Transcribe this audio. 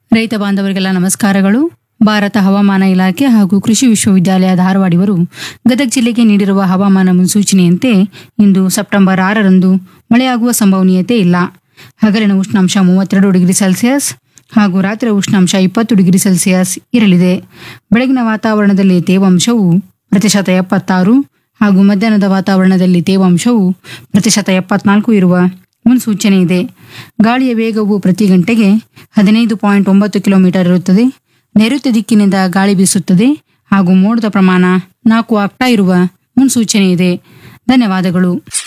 ರೈತ ಬಾಂಧವರಿಗೆಲ್ಲ ನಮಸ್ಕಾರಗಳು ಭಾರತ ಹವಾಮಾನ ಇಲಾಖೆ ಹಾಗೂ ಕೃಷಿ ವಿಶ್ವವಿದ್ಯಾಲಯ ಧಾರವಾಡ ಇವರು ಗದಗ ಜಿಲ್ಲೆಗೆ ನೀಡಿರುವ ಹವಾಮಾನ ಮುನ್ಸೂಚನೆಯಂತೆ ಇಂದು ಸೆಪ್ಟೆಂಬರ್ ಆರರಂದು ಮಳೆಯಾಗುವ ಸಂಭವನೀಯತೆ ಇಲ್ಲ ಹಗಲಿನ ಉಷ್ಣಾಂಶ ಮೂವತ್ತೆರಡು ಡಿಗ್ರಿ ಸೆಲ್ಸಿಯಸ್ ಹಾಗೂ ರಾತ್ರಿ ಉಷ್ಣಾಂಶ ಇಪ್ಪತ್ತು ಡಿಗ್ರಿ ಸೆಲ್ಸಿಯಸ್ ಇರಲಿದೆ ಬೆಳಗಿನ ವಾತಾವರಣದಲ್ಲಿ ತೇವಾಂಶವು ಪ್ರತಿಶತ ಎಪ್ಪತ್ತಾರು ಹಾಗೂ ಮಧ್ಯಾಹ್ನದ ವಾತಾವರಣದಲ್ಲಿ ತೇವಾಂಶವು ಪ್ರತಿಶತ ಎಪ್ಪತ್ನಾಲ್ಕು ಇರುವ ಮುನ್ಸೂಚನೆ ಇದೆ ಗಾಳಿಯ ವೇಗವು ಪ್ರತಿ ಗಂಟೆಗೆ ಹದಿನೈದು ಪಾಯಿಂಟ್ ಒಂಬತ್ತು ಕಿಲೋಮೀಟರ್ ಇರುತ್ತದೆ ನೈಋತ್ಯ ದಿಕ್ಕಿನಿಂದ ಗಾಳಿ ಬೀಸುತ್ತದೆ ಹಾಗೂ ಮೋಡದ ಪ್ರಮಾಣ ನಾಲ್ಕು ಆಗ್ತಾ ಇರುವ ಮುನ್ಸೂಚನೆ ಇದೆ ಧನ್ಯವಾದಗಳು